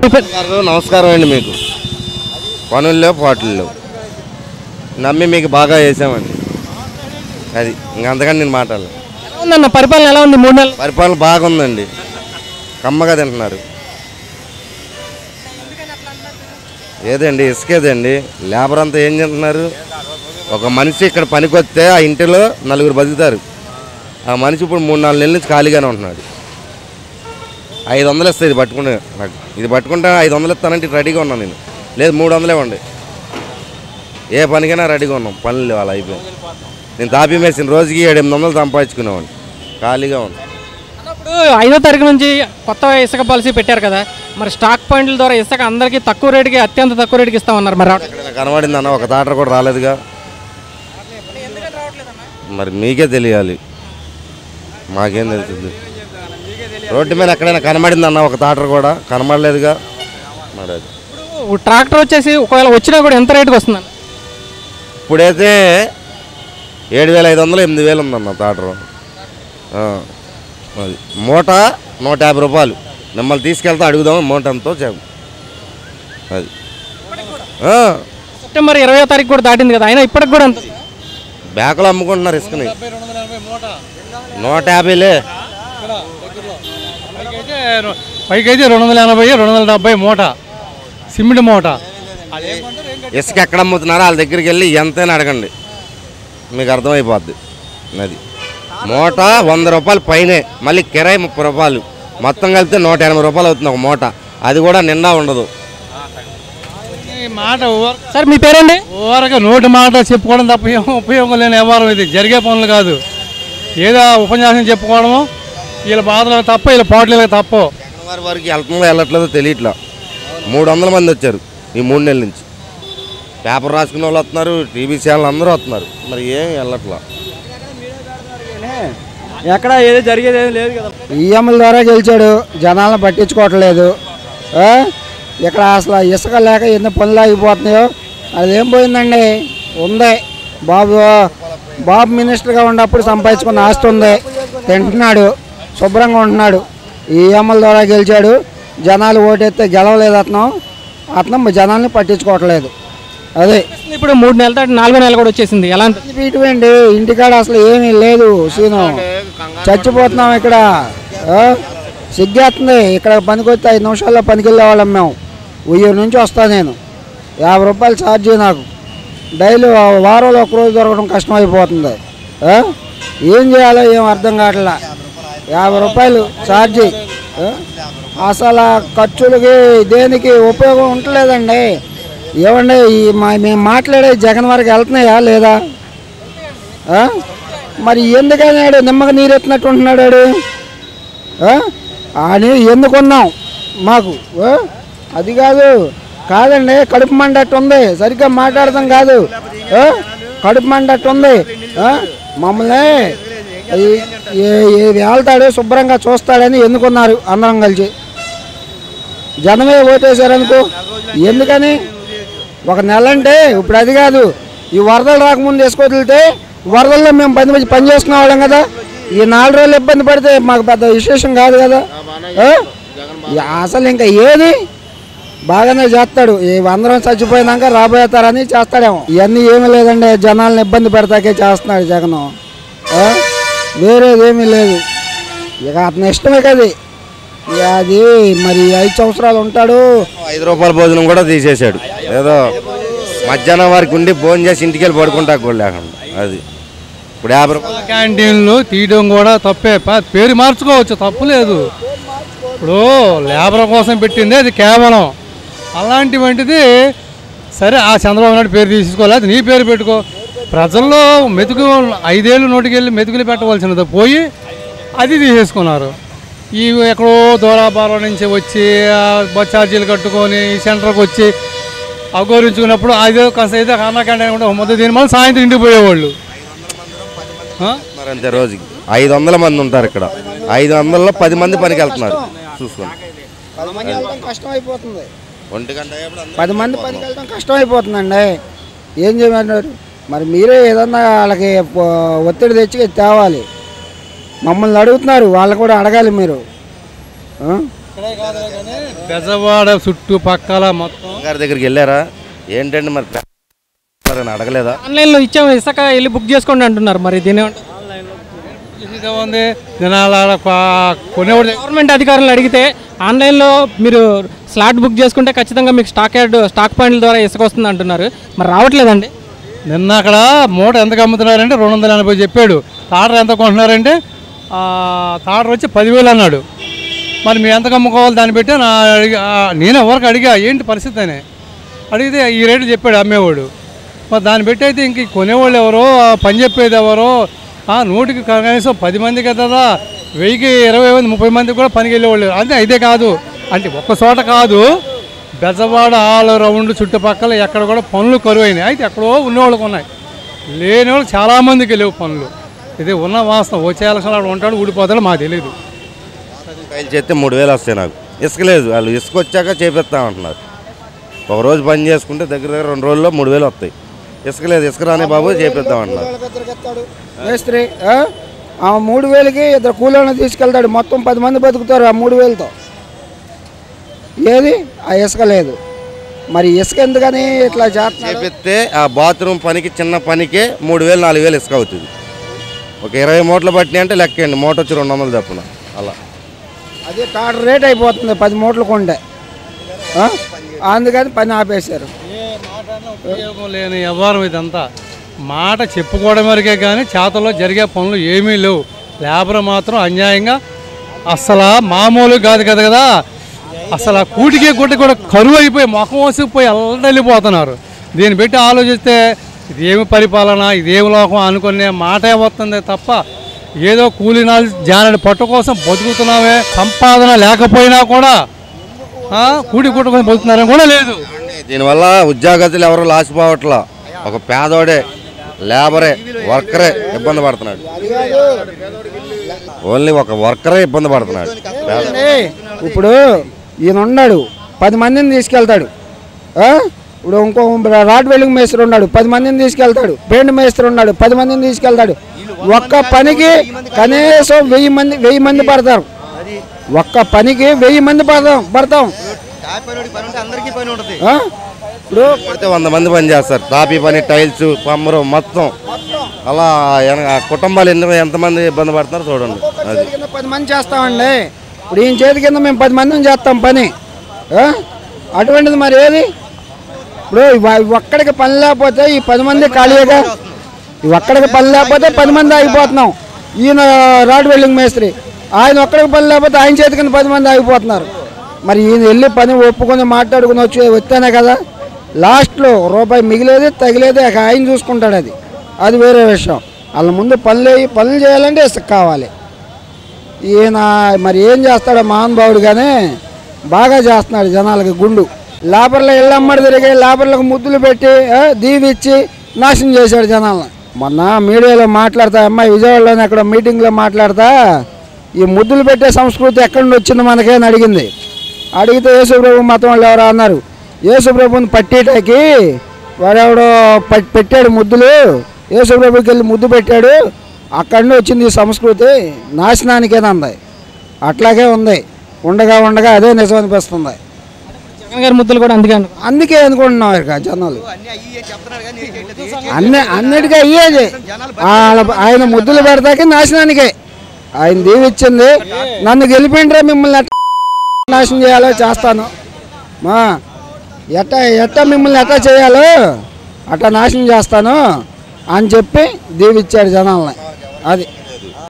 గారు నమస్కారం అండి మీకు పనుల్లో పాటల్లో నమ్మి మీకు బాగా వేసామండి అది ఇంకంతకని నేను మాట్లాడలేదు ఎలా ఉందన్న పరిపాలన ఎలా ఉంది మూడు నెలలు పరిపాలన బాగుందండి కమ్మగా తింటున్నారు ఏదండి ఇసుకేదండి లేబర్ అంతా ఏం తింటున్నారు ఒక మనిషి ఇక్కడ పనికొస్తే ఆ ఇంటిలో నలుగురు బతుకుతారు ఆ మనిషి ఇప్పుడు మూడు నాలుగు నెలల నుంచి ఖాళీగానే ఉంటున్నాడు ఐదు వందలు ఇస్తాయి ఇది పట్టుకుంటే నాకు ఇది పట్టుకుంటే ఐదు వందలు ఇస్తానంటే ఇటు రెడీగా ఉన్నాను నేను లేదు మూడు వందలే ఉండే ఏ పనికైనా రెడీగా ఉన్నాం పనులు వాళ్ళు అయిపోయింది నేను తాపీ మేసిన రోజుకి ఏడు ఎనిమిది వందలు సంపాదించుకునేవాడిని ఖాళీగా ఉన్నాను ఇప్పుడు ఐదో తారీఖు నుంచి కొత్త ఇసుక పాలసీ పెట్టారు కదా మరి స్టాక్ పాయింట్ల ద్వారా ఇసుక అందరికీ తక్కువ రేటుకి అత్యంత తక్కువ రేటుకి ఇస్తామన్నారు మరి రావట్లేదు. ఇక్కడ కనబడింది అన్న ఒక తాటర్ కూడా రాలేదుగా మరి మీకే తెలియాలి మాకేం తెలుస్తుంది రోడ్డు మీద ఎక్కడైనా కనబడింది అన్న ఒక తాటర్ కూడా కనబడలేదుగా మరి అది ఇప్పుడు ట్రాక్టర్ వచ్చేసి ఒకవేళ వచ్చినా కూడా ఎంత రేటుకి వస్తుందన్న ఇప్పుడైతే ఏడు వేల ఐదు వందలు ఎనిమిది వేలు ఉందన్న తాటరు ఆ, అది మూట నూట యాభై రూపాయలు మిమ్మల్ని తీసుకెళ్తే అడుగుదాం మూట ఎంతో చెప్పు అది ఆ, సెప్టెంబర్ ఇరవై తారీఖు కూడా దాటింది కదా అయినా ఇప్పటికి కూడా అంత బ్యాకులు అమ్ముకుంటున్నారు ఇసుకని నూట యాభైలే పైకి అయితే రెండు వందల ఎనభై రెండు వందల డెబ్బై మూట సిమెంట్ మూట ఇసుక ఎక్కడ అమ్ముతున్నారో వాళ్ళ దగ్గరికి వెళ్ళి ఎంతైనా అడగండి మీకు అర్థమైపోద్ది అది మూట వంద రూపాయలు పైనే మళ్ళీ కిరాయి ముప్పై రూపాయలు మొత్తం కలిపితే నూట ఎనభై రూపాయలు అవుతుంది ఒక మూట అది కూడా నిండా ఉండదు ఈ మాట ఊర- సార్ మీ పేరండి ఊరక నోటి మాట చెప్పుకోవడం తప్ప ఏం ఉపయోగం లేని వ్యవహారం ఇది జరిగే పనులు కాదు ఏదో ఉపన్యాసం చెప్పుకోవడము వీళ్ళ బాధలకు తప్ప వీళ్ళ పాటలకు తప్ప జగన్ వారి వారికి వెళ్తుందో వెళ్ళట్లేదో తెలియట్లా మూడు వందల మంది వచ్చారు ఈ మూడు నెలల నుంచి పేపర్ రాసుకునే వాళ్ళు వస్తున్నారు టీవీ ఛానల్ అందరూ వస్తున్నారు మరి ఏం వెళ్ళట్లా ఎక్కడ ఏది జరిగేది ఏది లేదు కదా ఈఎంల ద్వారా గెలిచాడు జనాలను పట్టించుకోవట్లేదు ఆ? ఇక్కడ అసలు ఇసుక లేక ఎన్ని పనులు ఆగిపోతున్నాయో అదేం పోయిందండి ఉంది బాబు బాబు మినిస్టర్గా ఉన్నప్పుడు సంపాదించుకున్న ఆస్తి ఉంది తింటున్నాడు శుభ్రంగా ఉంటున్నాడు ఈఎంల ద్వారా గెలిచాడు జనాలు ఓటేస్తే గెలవలేదు అతను అతను జనాల్ని పట్టించుకోవట్లేదు అదే ఇప్పుడు మూడు నెలల దాటి నాలుగో నెల కూడా వచ్చేసింది ఎలా అనిపిస్తుంది? ఇటువంటి ఇంటికాడ అసలు ఏమీ లేదు సీను చచ్చిపోతున్నాం ఇక్కడ ఆ? సిగ్గేస్తుంది ఇక్కడ పనికొస్తే ఐదు నిమిషాల్లో పనికి వెళ్ళేవాళ్ళం మేము ఉయ్యూరు నుంచి వస్తా నేను యాభై రూపాయలు ఛార్జీ నాకు డైలీ వారంలో ఒక రోజు దొరకడం కష్టమైపోతుంది ఆ? ఏం చేయాలో ఏం అర్థం కావట్లా యాభై రూపాయలు ఛార్జీ ఆ? అసలు ఆ ఖర్చులకి దేనికి ఉపయోగం ఉండలేదండి ఏమండి ఈ మా మేము మాట్లాడే జగన్ వరకు వెళ్తున్నాయా లేదా ఆ? మరి ఎందుకని ఆడు నిమ్మక నీరు ఎత్తినట్టు ఉంటున్నాడు ఆడు ఆ? అని ఎందుకున్నాం మాకు ఆ? అది కాదు కాదండి కడుపు మండట్టు ఉంది సరిగ్గా మాట్లాడతాం కాదు ఆ? కడుపు మండట్టు ఉంది ఆ? మమ్మల్ని ఈ- ఏ- ఏ వెళ్తాడు శుభ్రంగా చూస్తాడని ఎందుకున్నారు అందరం కలిసి జనమే ఓటేశారనుకో ఎందుకని ఒక నెల అంటే ఇప్పుడు అది కాదు ఈ వరదలు రాకముందు వేసుకోవదిలితే వరదల్లో మేము పని పని చేసుకునే వాళ్ళం కదా ఈ నాలుగు రోజులు ఇబ్బంది పడితే మాకు పెద్ద విశేషం కాదు కదా ఆ? ఈ అసలు ఇంకా ఏది బాగానే చేస్తాడు ఈ అందరం చచ్చిపోయినాక రాబోయే తరాన్ని చేస్తాడేమో ఇవన్నీ ఏమీ లేదండి జనాలను ఇబ్బంది పెడతాకే చేస్తున్నాడు జగన్ ఆ? వేరేది ఏమీ లేదు ఇక అతని ఇష్టమే కదా ఇక అది మరి ఐదు సంవత్సరాలు ఉంటాడు ఐదు రూపాయల భోజనం కూడా తీసేశాడు ఏదో మధ్యాహ్నం వారికి ఉండి భోజనం చేసి ఇంటికి వెళ్ళి పడుకుంటా కూడా లేకుండా అది ఇప్పుడు యాభై రూపాయలు క్యాంటీన్లు తీయడం కూడా తప్పే ప- పేరు మార్చుకోవచ్చు తప్పు లేదు ఇప్పుడు లేబర్ కోసం పెట్టింది అది కేవలం అలాంటి వంటిది సరే ఆ చంద్రబాబు నాయుడు పేరు తీసుకోవాలి అది నీ పేరు పెట్టుకో ప్రజల్లో మెతుకు ఐదేళ్ళు నోటికెళ్ళి మెతుకులు పెట్టవలసినది పోయి అది తీసేసుకున్నారు ఈ ఎక్కడో దూరాభారం నుంచి వచ్చి ఆ బస్ ఛార్జీలు కట్టుకొని ఈ సెంటర్కి వచ్చి అగౌరించుకున్నప్పుడు అదే కాస్త అయితే అన్న క్యాంటీన్ కూడా మొదటి దీని మళ్ళీ సాయంత్రం ఇంటికి పోయేవాళ్ళు ఆ? మరి అంతే రోజుకి ఐదు వందల మంది ఉంటారు ఇక్కడ ఐదు వందలలో పది మంది పనికి వెళ్తున్నారు చూసుకోండి పది మంది వెళ్ళడం కష్టం అయిపోతుంది ఒంటి గంట అయ్యేప్పుడు అందరూ పది మంది పనికి వెళ్ళడం కష్టం అయిపోతుందండి ఏం చేయమంటారు మరి మీరే ఏదన్నా వాళ్ళకి ప- ఒత్తిడి తెచ్చి తేవాలి మమ్మల్ని అడుగుతున్నారు వాళ్ళు కూడా అడగాలి మీరు ఆ? ఇక్కడ బెజవాడ చుట్టుపక్కల మొత్తం గారి దగ్గరికి వెళ్ళారా ఏంటండి మరి అని అడగలేదా ఆన్లైన్లో ఇచ్చాము ఇసుక వెళ్ళి బుక్ చేసుకోండి అంటున్నారు మరి దీని ఇది ఉంది జనాల కొ- కొనేవాడు గవర్నమెంట్ అధికారులు అడిగితే ఆన్లైన్లో మీరు స్లాట్ బుక్ చేసుకుంటే ఖచ్చితంగా మీకు స్టాక్ యార్డ్ స్టాక్ పాయింట్ల ద్వారా ఇసుక వస్తుంది అంటున్నారు మరి రావట్లేదండి నిన్న అక్కడ మూట ఎంతకు అమ్ముతున్నారంటే రెండు వందల ఎనభై చెప్పాడు తాడర్ ఎంత కొంటున్నారంటే ఆ, తాడర్ వచ్చి పదివేలు అన్నాడు మరి మీరు ఎంతకు అమ్ముకోవాలి దాన్ని పెట్టి నా అడిగి ఆ, నేను ఎవరికి అడిగా ఏంటి పరిస్థితి అని అడిగితే ఈ రేటు చెప్పాడు అమ్మేవాడు మరి దాన్ని పెట్టి అయితే ఇంక కొనేవాళ్ళు ఎవరో ఆ పని చెప్పేది ఎవరో ఆ, నూటికి కనీసం పది మంది కదా వెయ్యికి ఇరవై మంది ముప్పై మంది కూడా పనికి వెళ్ళేవాళ్ళు అంతే ఇదే కాదు అంటే ఒక్క చోట కాదు బెజవాడ ఆల్ రౌండ్ చుట్టుపక్కల ఎక్కడ కూడా పనులు కరువైనాయి అయితే ఎక్కడో ఉన్నవాళ్ళకి ఉన్నాయి లేని వాళ్ళు చాలామందికి లేవు పనులు ఇది ఉన్న వాస్తవం వచ్చే ఎలక్షన్ అక్కడ ఉంటాడు ఊడిపోతాడు మాకు తెలియదు ఫైల్ చేస్తే మూడు వేలు వస్తాయి నాకు ఇసుక లేదు వాళ్ళు ఇసుక వచ్చాక చేపిస్తామంటున్నారు ఒక రోజు పని చేసుకుంటే దగ్గర దగ్గర రెండు రోజుల్లో మూడు వేలు వస్తాయి ఇసుక లేదు ఇసుక రాని బాబు చేపిస్తామంటున్నారు మేస్త్రి ఆ? ఆ మూడు వేలకి ఇద్దరు కూలీలను తీసుకెళ్తాడు మొత్తం పది మంది బతుకుతారు ఆ మూడు వేలతో ఏది ఆ ఇసుక లేదు మరి ఇసుక ఎందుకని ఇట్లా చేస్తున్నారు చేపిస్తే ఆ బాత్రూమ్ పనికి చిన్న పనికే మూడు వేలు నాలుగు వేలు ఇసుక అవుతుంది ఒక ఇరవై మూటలు పట్టినాయి అంటే లెక్కండి మూట వచ్చి రెండు వందలు తప్పున అలా అది టాటర్ రేట్ అయిపోతుంది పది మూటలు కొంటే ఆ? అందుకని పని ఆపేశారు ఉపయోగం లేని వ్యవహారం ఇదంతా మాట చెప్పుకోవడం వరకే కానీ చేతల్లో జరిగే పనులు ఏమీ లేవు లేబర్ మాత్రం అన్యాయంగా అసలు మామూలు కాదు కదా కదా అసలు ఆ కూటికి గుడ్డ కూడా కరువు అయిపోయి ముఖం వసిపోయి వెళ్ళిపోతున్నారు దీన్ని పెట్టి ఆలోచిస్తే ఇదేమి పరిపాలన ఇదేమి లోకం అనుకునే మాటే వస్తుంది తప్ప ఏదో కూలినాలు జానడి పట్టు కోసం బతుకుతున్నామే సంపాదన లేకపోయినా కూడా ఆ, కూడి కొట్టుకొని బతుకుతున్నారని కూడా లేదు దీనివల్ల ఉద్యోగస్తులు ఎవరు లాసిపోవట్లా ఒక పేదోడే లేబరే వర్కరే ఇబ్బంది పడుతున్నాడు ఓన్లీ ఒక వర్కరే ఇబ్బంది పడుతున్నాడు పేద- అండి, ఇప్పుడు ఈయన ఉన్నాడు పది మందిని తీసుకెళ్తాడు ఆ? ఇప్పుడు ఇంకో రాడ్ వెల్డింగ్ మేస్త్రి ఉన్నాడు పది మందిని తీసుకెళ్తాడు పెయింట్ మేస్త్రి ఉన్నాడు పది మందిని తీసుకెళ్తాడు ఒక్క పనికి కనీసం వెయ్యి మంది వెయ్యి మంది పడతారు ఒక్క పనికి వెయ్యి మంది పడతాం పడతాం ఆ? ఇప్పుడు పడితే వంద మంది పని చేస్తారు తాపీ పని టైల్స్ పమ్మరు మొత్తం అలా ఎన- ఆ కుటుంబాలు ఎన్ని ఎంతమంది ఇబ్బంది పడుతున్నారో చూడండి అది చేతి కింద పది మంది చేస్తామండి ఇప్పుడు ఈయన చేతి కింద మేము పది మందిని చేస్తాం పని ఆ? అటువంటిది మరి ఏది ఇప్పుడు ఇవ- ఇవి ఒక్కడికి పని లేకపోతే ఈ పది మంది ఖాళీగా ఇవి ఒక్కడికి పని లేకపోతే పది మంది ఆగిపోతున్నాం ఈయన రాడ్ వెల్డింగ్ మేస్త్రి ఆయన ఒక్కడికి పని లేకపోతే ఆయన చేతి కింద పది మంది ఆగిపోతున్నారు మరి ఈయన వెళ్ళి పని ఒప్పుకొని మాట్లాడుకుని వచ్చి వస్తేనే కదా లాస్ట్లో రూపాయి మిగిలేది తగిలేది ఇక ఆయన చూసుకుంటాడు అది అది వేరే విషయం వాళ్ళ ముందు పనులు పనులు చేయాలంటే ఇసుక కావాలి ఈయన మరి ఏం చేస్తాడో మహానుభావుడు కానీ బాగా చేస్తున్నాడు జనాలకి గుండు లేబర్లు ఇళ్ళమ్మడి తిరిగి లేబర్లకు ముద్దులు పెట్టి ఆ, దీవిచ్చి నాశనం చేశాడు జనాలను మొన్న మీడియాలో మాట్లాడతా అమ్మాయి విజయవాడలోనే అక్కడ మీటింగ్లో మాట్లాడతా ఈ ముద్దులు పెట్టే సంస్కృతి ఎక్కడి నుండి వచ్చింది మనకే అని అడిగింది అడిగితే యేసుప్రభు మతం వాళ్ళు ఎవరో అన్నారు యేసుప్రభుని పట్టేటాకి వాడెవడో పట్- పెట్టాడు ముద్దులు యేసుప్రభుకి వెళ్ళి ముద్దు పెట్టాడు అక్కడి నుండి వచ్చింది ఈ సంస్కృతి నాశనానికేనంది అట్లాగే ఉంది ఉండగా ఉండగా అదే నిజం అనిపిస్తుంది జగన్ గారి ముద్దులు కూడా అందుకే అను- అందుకే అనుకుంటున్నాం ఇక జనాలు అన్ని అన్నిటికీ అయ్యేది వాళ్ళ- ఆయన ముద్దులు పెడతాకి నాశనానికే ఆయన దీవిచ్చింది నన్ను గెలిపిండ్రే మిమ్మల్ని ఎట్ట నాశనం చేయాలో చేస్తాను మా ఎట్ట ఎట్ట మిమ్మల్ని ఎట్ట చేయాలో అట్ట నాశనం చేస్తాను అని చెప్పి దీవిచ్చాడు జనాల్ని అది